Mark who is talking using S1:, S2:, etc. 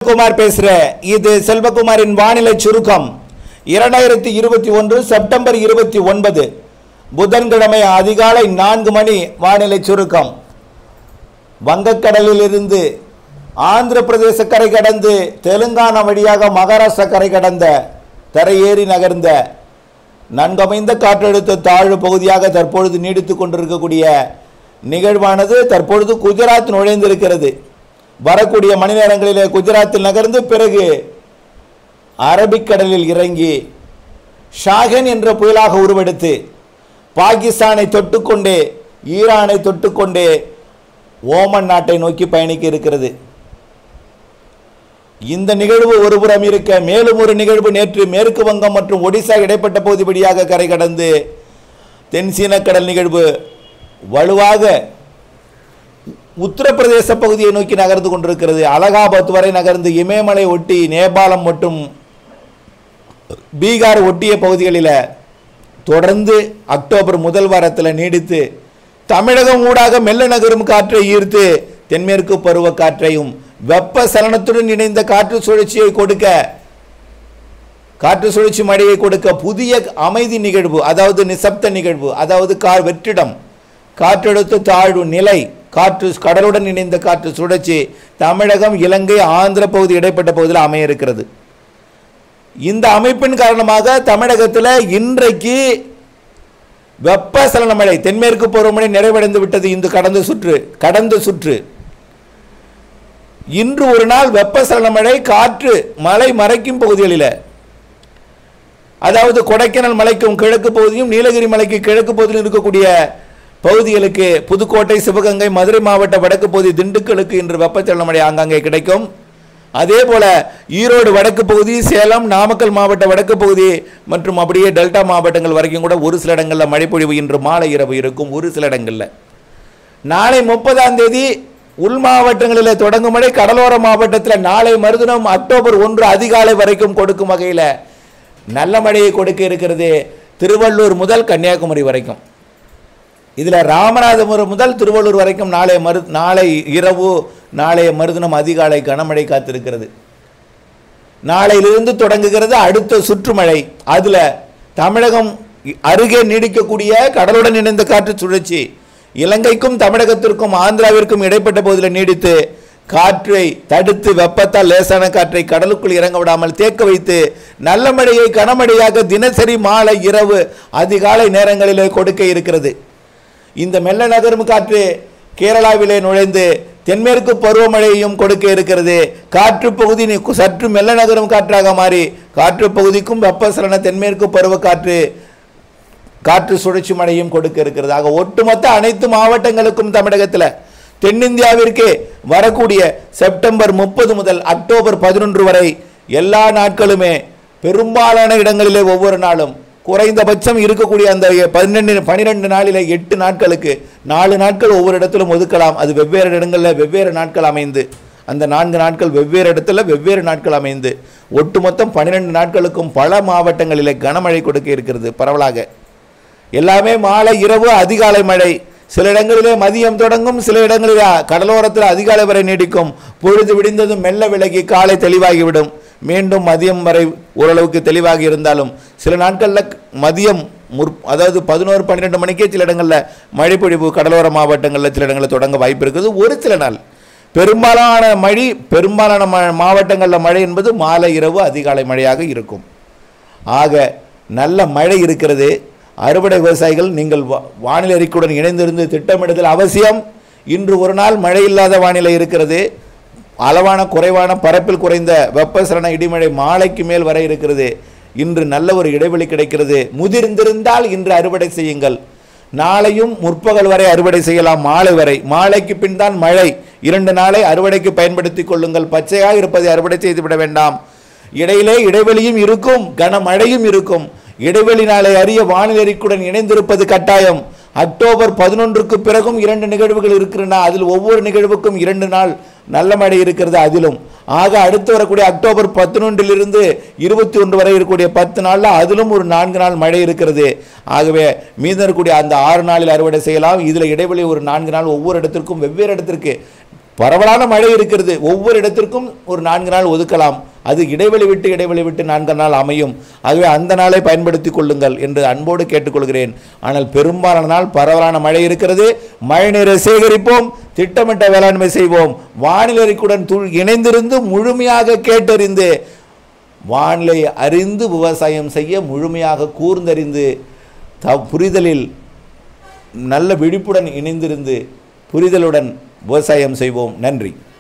S1: குமார் பேசுறேன் இது செல்வகுமாரின் வானிலை சுருக்கம் இரண்டாயிரத்தி இருபத்தி ஒன்று செப்டம்பர் இருபத்தி ஒன்பது புதன்கிழமை அதிகாலை நான்கு மணி வானிலை சுருக்கம் வங்கக்கடலில் இருந்து ஆந்திர பிரதேச கரை கடந்து தெலுங்கானா வழியாக மகாராஷ்டிரா கரை கடந்த தரையேறி நகர்ந்த நன்கமைந்த காற்றழுத்த தாழ்வு பகுதியாக தற்பொழுது நீடித்துக் கொண்டிருக்கக்கூடிய நிகழ்வானது தற்பொழுது குஜராத் நுழைந்திருக்கிறது வரக்கூடிய மணி நேரங்களிலே குஜராத்தில் நகர்ந்து பிறகு அரபிக்கடலில் இறங்கி ஷாகன் என்ற புயலாக உருவெடுத்து பாகிஸ்தானை தொட்டுக்கொண்டே ஈரானை தொட்டுக்கொண்டே ஓமன் நாட்டை நோக்கி பயணிக்க இருக்கிறது இந்த நிகழ்வு ஒருபுறம் இருக்க மேலும் ஒரு நிகழ்வு நேற்று மேற்கு வங்கம் மற்றும் ஒடிசா இடைப்பட்ட பகுதி வழியாக கரை கடந்து தென்சீன கடல் நிகழ்வு வலுவாக உத்தரப்பிரதேச பகுதியை நோக்கி நகர்ந்து கொண்டிருக்கிறது அலகாபாத் வரை நகர்ந்து இமயமலை ஒட்டி நேபாளம் மற்றும் பீகார் ஒட்டிய பகுதிகளில் தொடர்ந்து அக்டோபர் முதல் வாரத்தில் நீடித்து தமிழகம் ஊடாக மெல்ல நகரும் காற்றை ஈர்த்து தென்மேற்கு பருவ காற்றையும் வெப்ப சலனத்துடன் இணைந்த காற்று சுழற்சியை கொடுக்க காற்று சுழற்சி மழையை கொடுக்க புதிய அமைதி நிகழ்வு அதாவது நிசப்த நிகழ்வு அதாவது கார் வெற்றிடம் காற்றழுத்த தாழ்வு நிலை காற்று கடலுடன் இணைந்த காற்று சுழற்சி தமிழகம் இலங்கை ஆந்திர பகுதி இடைப்பட்ட பகுதியில் அமைய இருக்கிறது இந்த அமைப்பின் காரணமாக தமிழகத்தில் இன்றைக்கு வெப்பசலன மழை தென்மேற்கு பருவமழை நிறைவடைந்து விட்டது இந்த கடந்த சுற்று கடந்த சுற்று இன்று ஒரு நாள் வெப்பசலன மழை காற்று மலை மறைக்கும் பகுதிகளில் அதாவது கொடைக்கானல் மலைக்கும் கிழக்கு பகுதியும் நீலகிரி மலைக்கு கிழக்கு பகுதியில் இருக்கக்கூடிய பகுதிகளுக்கு புதுக்கோட்டை சிவகங்கை மதுரை மாவட்ட வடக்கு பகுதி திண்டுக்கலுக்கு இன்று வெப்பச்சலன மழை ஆங்காங்கே கிடைக்கும் அதே போல ஈரோடு வடக்கு பகுதி சேலம் நாமக்கல் மாவட்ட வடக்கு பகுதி மற்றும் அப்படியே டெல்டா மாவட்டங்கள் வரைக்கும் கூட ஒரு சில இடங்களில் மழைப்பொழிவு இன்று மாலை இரவு இருக்கும் ஒரு சில இடங்களில் நாளை முப்பதாம் தேதி உள் மாவட்டங்களில் தொடங்கும் மழை கடலோர மாவட்டத்தில் நாளை மறுதினம் அக்டோபர் ஒன்று அதிகாலை வரைக்கும் கொடுக்கும் வகையில் நல்ல மழையை கொடுக்க இருக்கிறது திருவள்ளூர் முதல் கன்னியாகுமரி வரைக்கும் இதில் ராமநாதபுரம் முதல் திருவள்ளூர் வரைக்கும் நாளை மறு நாளை இரவு நாளைய மறுதினம் அதிகாலை கனமழை காத்திருக்கிறது நாளையிலிருந்து தொடங்குகிறது அடுத்த சுற்றுமழை அதில் தமிழகம் அருகே நீடிக்கக்கூடிய கடலுடன் இணைந்த காற்று சுழற்சி இலங்கைக்கும் தமிழகத்திற்கும் ஆந்திராவிற்கும் இடைப்பட்ட பகுதியில் நீடித்து காற்றை தடுத்து வெப்பத்தால் லேசான காற்றை கடலுக்குள் இறங்க விடாமல் தேக்க வைத்து நல்ல மழையை கனமழையாக தினசரி மாலை இரவு அதிகாலை நேரங்களிலே கொடுக்க இருக்கிறது இந்த மெல்ல நகரும் காற்று கேரளாவிலே நுழைந்து தென்மேற்கு பருவமழையையும் கொடுக்க இருக்கிறது காற்று பகுதி நி- சற்று மெல்ல நகரும் காற்றாக மாறி காற்று பகுதிக்கும் வெப்பசலன தென்மேற்கு பருவ காற்று காற்று சுழற்சி மழையும் கொடுக்க இருக்கிறது ஆக ஒட்டுமொத்த அனைத்து மாவட்டங்களுக்கும் தமிழகத்தில் தென்னிந்தியாவிற்கு வரக்கூடிய செப்டம்பர் முப்பது முதல் அக்டோபர் பதினொன்று வரை எல்லா நாட்களுமே பெரும்பாலான இடங்களிலே ஒவ்வொரு நாளும் குறைந்தபட்சம் இருக்கக்கூடிய அந்த பன்னெண்டு பன்னிரெண்டு நாளிலே எட்டு நாட்களுக்கு நாலு நாட்கள் ஒவ்வொரு இடத்திலும் ஒதுக்கலாம் அது வெவ்வேறு இடங்களில் வெவ்வேறு நாட்கள் அமைந்து அந்த நான்கு நாட்கள் வெவ்வேறு இடத்துல வெவ்வேறு நாட்கள் அமைந்து ஒட்டுமொத்தம் பன்னிரெண்டு நாட்களுக்கும் பல மாவட்டங்களிலே கனமழை கொடுக்க இருக்கிறது பரவலாக எல்லாமே மாலை இரவு அதிகாலை மழை சில இடங்களிலே மதியம் தொடங்கும் சில இடங்களில் கடலோரத்தில் அதிகாலை வரை நீடிக்கும் பொழுது விடிந்ததும் மெல்ல விலகி காலை தெளிவாகிவிடும் மீண்டும் மதியம் வரை ஓரளவுக்கு தெளிவாக இருந்தாலும் சில நாட்களில் மதியம் முற் அதாவது பதினோரு பன்னிரெண்டு மணிக்கே சில இடங்களில் மழைப்பொழிவு கடலோர மாவட்டங்களில் சில இடங்களில் தொடங்க வாய்ப்பு இருக்குது ஒரு சில நாள் பெரும்பாலான மழை பெரும்பாலான ம மாவட்டங்களில் மழை என்பது மாலை இரவு அதிகாலை மழையாக இருக்கும் ஆக நல்ல மழை இருக்கிறது அறுவடை விவசாயிகள் நீங்கள் வா- வானிலை அறிக்கையுடன் இணைந்திருந்து திட்டமிடுதல் அவசியம் இன்று ஒரு நாள் மழை இல்லாத வானிலை இருக்கிறது அளவான குறைவான பரப்பில் குறைந்த வெப்பசலன இடிமழை மாலைக்கு மேல் வர இருக்கிறது இன்று நல்ல ஒரு இடைவெளி கிடைக்கிறது முதிர்ந்திருந்தால் இன்று அறுவடை செய்யுங்கள் நாளையும் முற்பகல் வரை அறுவடை செய்யலாம் மாலை வரை மாலைக்கு பின் தான் மழை இரண்டு நாளை அறுவடைக்கு பயன்படுத்திக் கொள்ளுங்கள் பச்சையாக இருப்பதை அறுவடை செய்துவிட வேண்டாம் இடையிலே இடைவெளியும் இருக்கும் கனமழையும் இருக்கும் இடைவெளி நாளை அறிய வானிலை அறிக்கையுடன் இணைந்திருப்பது கட்டாயம் அக்டோபர் பதினொன்றுக்கு பிறகும் இரண்டு நிகழ்வுகள் இருக்கின்றன அதில் ஒவ்வொரு நிகழ்வுக்கும் இரண்டு நாள் நல்ல மழை இருக்கிறது அதிலும் ஆக அடுத்து வரக்கூடிய அக்டோபர் பதினொன்றிலிருந்து இருபத்தி ஒன்று வரை இருக்கக்கூடிய பத்து நாளில் அதிலும் ஒரு நான்கு நாள் மழை இருக்கிறது ஆகவே மீதம் இருக்கக்கூடிய அந்த ஆறு நாளில் அறுவடை செய்யலாம் இதில் இடைவெளி ஒரு நான்கு நாள் ஒவ்வொரு இடத்திற்கும் வெவ்வேறு இடத்திற்கு பரவலான மழை இருக்கிறது ஒவ்வொரு இடத்திற்கும் ஒரு நான்கு நாள் ஒதுக்கலாம் அது இடைவெளி விட்டு இடைவெளி விட்டு நான்கு நாள் அமையும் ஆகவே அந்த நாளை பயன்படுத்தி கொள்ளுங்கள் என்று அன்போடு கேட்டுக்கொள்கிறேன் ஆனால் பெரும்பாலான நாள் பரவலான மழை இருக்கிறது மழை நீரை சேகரிப்போம் திட்டமிட்ட வேளாண்மை செய்வோம் வானிலைக்குடன் துள் இணைந்திருந்து முழுமையாக கேட்டறிந்து வானிலை அறிந்து விவசாயம் செய்ய முழுமையாக கூர்ந்தறிந்து த புரிதலில் நல்ல விழிப்புடன் இணைந்திருந்து புரிதலுடன் விவசாயம் செய்வோம் நன்றி